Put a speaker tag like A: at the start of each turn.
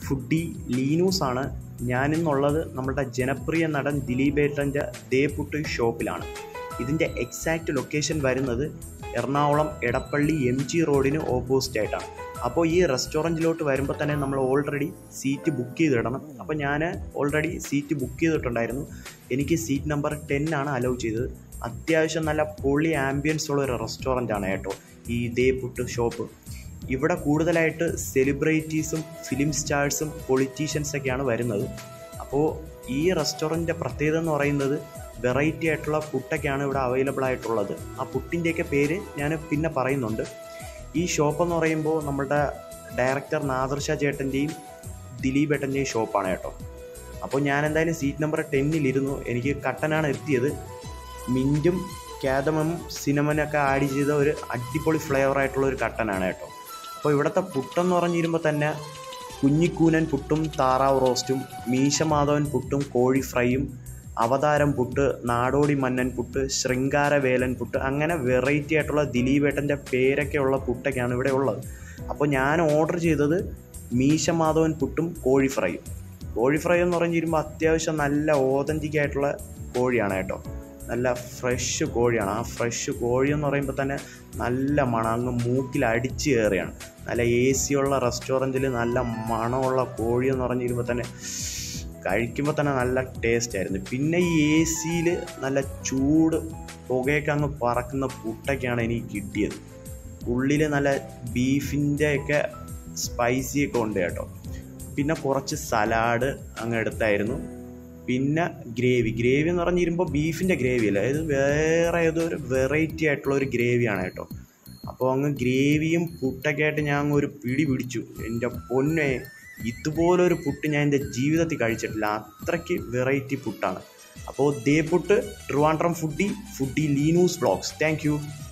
A: foodie ലീനൂസ് ആണ് ഞാനിന്നുള്ളത് നമ്മുടെ ജനപ്രിയ നടൻ ദിലീപേട്ടൻ്റെ ദേപുട്ട് ഷോപ്പിലാണ് ഇതിൻ്റെ എക്സാക്റ്റ് ലൊക്കേഷൻ വരുന്നത് എറണാകുളം എടപ്പള്ളി എം ജി റോഡിന് ഓപ്പോസിറ്റ് ആയിട്ടാണ് അപ്പോൾ ഈ റെസ്റ്റോറൻറ്റിലോട്ട് വരുമ്പോൾ തന്നെ നമ്മൾ ഓൾറെഡി സീറ്റ് ബുക്ക് ചെയ്തിടണം അപ്പോൾ ഞാൻ ഓൾറെഡി സീറ്റ് ബുക്ക് ചെയ്തിട്ടുണ്ടായിരുന്നു എനിക്ക് സീറ്റ് നമ്പർ ടെൻ ആണ് അലൗ ചെയ്തത് അത്യാവശ്യം നല്ല പൊളി ആംബിയൻസ് ഉള്ള ഒരു റെസ്റ്റോറൻ്റ് ആണ് കേട്ടോ ഈ ദേ പുട്ട് ഷോപ്പ് ഇവിടെ കൂടുതലായിട്ട് സെലിബ്രിറ്റീസും ഫിലിം സ്റ്റാർസും പൊളിറ്റീഷ്യൻസൊക്കെയാണ് വരുന്നത് അപ്പോൾ ഈ റെസ്റ്റോറൻറ്റിൻ്റെ പ്രത്യേകത എന്ന് പറയുന്നത് വെറൈറ്റി ആയിട്ടുള്ള പുട്ടൊക്കെയാണ് ഇവിടെ അവൈലബിൾ ആയിട്ടുള്ളത് ആ പുട്ടിൻ്റെയൊക്കെ പേര് ഞാൻ പിന്നെ പറയുന്നുണ്ട് ഈ ഷോപ്പ് എന്ന് പറയുമ്പോൾ നമ്മുടെ ഡയറക്ടർ നാദർഷ ചേട്ടൻ്റെയും ദിലീപ് ഏട്ടൻ്റെയും ഷോപ്പാണ് കേട്ടോ അപ്പോൾ ഞാൻ എന്തായാലും സീറ്റ് നമ്പർ ടെന്നിലിരുന്നു എനിക്ക് കട്ടനാണ് എത്തിയത് മിൻറ്റും കാദമും സിനമനൊക്കെ ആഡ് ചെയ്ത ഒരു അടിപൊളി ഫ്ലേവർ ആയിട്ടുള്ള ഒരു കട്ടനാണ് കേട്ടോ അപ്പോൾ ഇവിടുത്തെ പുട്ടെന്ന് പറഞ്ഞിരുമ്പോൾ തന്നെ കുഞ്ഞിക്കൂനൻ പുട്ടും താറാവ് റോസ്റ്റും മീശമാധവൻ പുട്ടും കോഴി ഫ്രൈയും അവതാരം പുട്ട് നാടോടി മന്നൻ പുട്ട് ശൃംഗാരവേലൻ പുട്ട് അങ്ങനെ വെറൈറ്റി ആയിട്ടുള്ള ദിലീപേട്ടൻ്റെ പേരൊക്കെ ഉള്ള പുട്ടൊക്കെയാണ് ഇവിടെ ഉള്ളത് അപ്പോൾ ഞാൻ ഓർഡർ ചെയ്തത് മീശമാധവൻ പുട്ടും കോഴി ഫ്രൈയും കോഴി ഫ്രൈ എന്ന് പറഞ്ഞിരുമ്പോൾ അത്യാവശ്യം നല്ല ഓതൻറ്റിക് ആയിട്ടുള്ള കോഴിയാണ് കേട്ടോ നല്ല ഫ്രഷ് കോഴിയാണ് ആ ഫ്രഷ് കോഴി എന്ന് പറയുമ്പോൾ തന്നെ നല്ല മണം അങ്ങ് മൂക്കിൽ അടിച്ച് കയറിയാണ് നല്ല എ സി ഉള്ള റെസ്റ്റോറൻറ്റിൽ നല്ല മണമുള്ള കോഴി എന്ന് പറഞ്ഞിരുമ്പോൾ തന്നെ കഴിക്കുമ്പോൾ തന്നെ നല്ല ടേസ്റ്റ് ആയിരുന്നു പിന്നെ ഈ എ സിയിൽ നല്ല ചൂട് പുകയൊക്കെ അങ്ങ് പറക്കുന്ന പുട്ടൊക്കെയാണ് എനിക്ക് കിട്ടിയത് ഉള്ളിൽ നല്ല ബീഫിൻ്റെ ഒക്കെ സ്പൈസി ഒക്കെ ഉണ്ട് കേട്ടോ പിന്നെ കുറച്ച് സലാഡ് അങ്ങ് എടുത്തായിരുന്നു പിന്നെ ഗ്രേവി ഗ്രേവി എന്ന് പറഞ്ഞിരുമ്പോൾ ബീഫിൻ്റെ ഗ്രേവി അല്ല ഇത് വേറെ ഏതോ ഒരു വെറൈറ്റി ആയിട്ടുള്ള ഒരു ഗ്രേവിയാണ് കേട്ടോ അപ്പോൾ അങ്ങ് ഗ്രേവിയും പുട്ടൊക്കെ ആയിട്ട് ഞാൻ അങ്ങ് ഒരു പിടി പിടിച്ചു എൻ്റെ പൊന്നെ ഇതുപോലൊരു പുട്ട് ഞാൻ എൻ്റെ ജീവിതത്തിൽ കഴിച്ചിട്ടില്ല അത്രയ്ക്ക് വെറൈറ്റി പുട്ടാണ് അപ്പോൾ De Puttu Trivandrum foodie foodie Leenu's blogs thank U